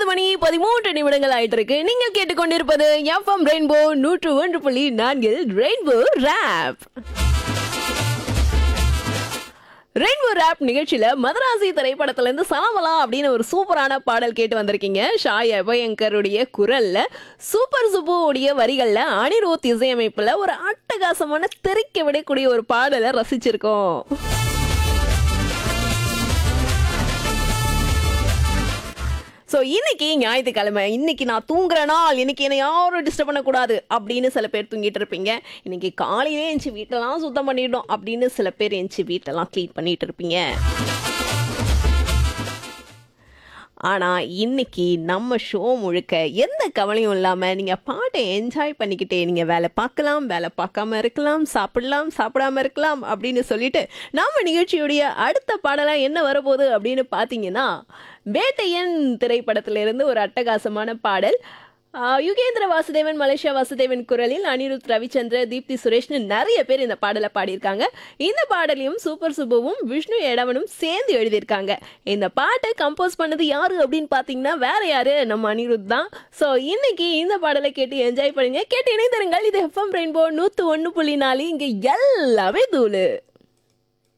மணி பதிமூன்று நிமிடங்கள் ஆயிட்டு இருக்கு நீங்கள் கேட்டுக்கொண்டிருப்பது எஃப்எம் ரெயின்போ நூற்று ஒன்று புள்ளி நான்கில் ரெயின்போ ரேப் ரெயின்போ ரேப் நிகழ்ச்சியில மதராசி திரைப்படத்துல இருந்து சலமலா அப்படின்னு ஒரு சூப்பரான பாடல் கேட்டு வந்திருக்கீங்க ஷாய் அபயங்கருடைய குரல்ல சூப்பர் சுப்பு உடைய வரிகள்ல அனிருத் இசையமைப்புல ஒரு அட்டகாசமான தெறிக்க விடக்கூடிய ஒரு பாடலை ரசிச்சிருக்கோம் ஸோ இன்னைக்கு ஞாயிற்றுக்கிழமை இன்னைக்கு நான் தூங்குற நாள் இன்னைக்கு என்னை யாரும் டிஸ்டர்ப் பண்ணக்கூடாது அப்படின்னு சில பேர் தூங்கிட்டு இருப்பீங்க இன்னைக்கு காலையிலே எஞ்சி வீட்டெல்லாம் சுத்தம் பண்ணிட்டோம் அப்படின்னு சில பேர் எஞ்சி வீட்டெல்லாம் க்ளீன் பண்ணிட்டு இருப்பீங்க ஆனால் இன்னைக்கு நம்ம ஷோ முழுக்க எந்த கவலையும் இல்லாமல் நீங்கள் பாட்டை என்ஜாய் பண்ணிக்கிட்டே நீங்கள் வேலை பார்க்கலாம் வேலை பார்க்காம இருக்கலாம் சாப்பிடலாம் சாப்பிடாம இருக்கலாம் அப்படின்னு சொல்லிட்டு நம்ம நிகழ்ச்சியுடைய அடுத்த பாடலாம் என்ன வரப்போகுது அப்படின்னு பார்த்தீங்கன்னா வேட்டையன் திரைப்படத்திலிருந்து ஒரு அட்டகாசமான பாடல் ஆஹ் யுகேந்திர வாசுதேவன் மலேசியா வாசுதேவன் குரலில் அனிருத் ரவிச்சந்திர தீப்தி சுரேஷ்னு நிறைய பேர் இந்த பாடலை பாடியிருக்காங்க இந்த பாடலையும் சூப்பர் சுப்புவும் விஷ்ணு எடவனும் சேர்ந்து எழுதியிருக்காங்க இந்த பாட்டை கம்போஸ் பண்ணது யாரு அப்படின்னு பார்த்தீங்கன்னா வேற யாரு நம்ம அனிருத் தான் ஸோ இன்னைக்கு இந்த பாடலை கேட்டு என்ஜாய் பண்ணுங்க கேட்டு இணைந்திருங்கள் இது எஃப்எம் ரெயின்போ நூற்று ஒன்று புள்ளி நாலு இங்கே எல்லாமே தூளு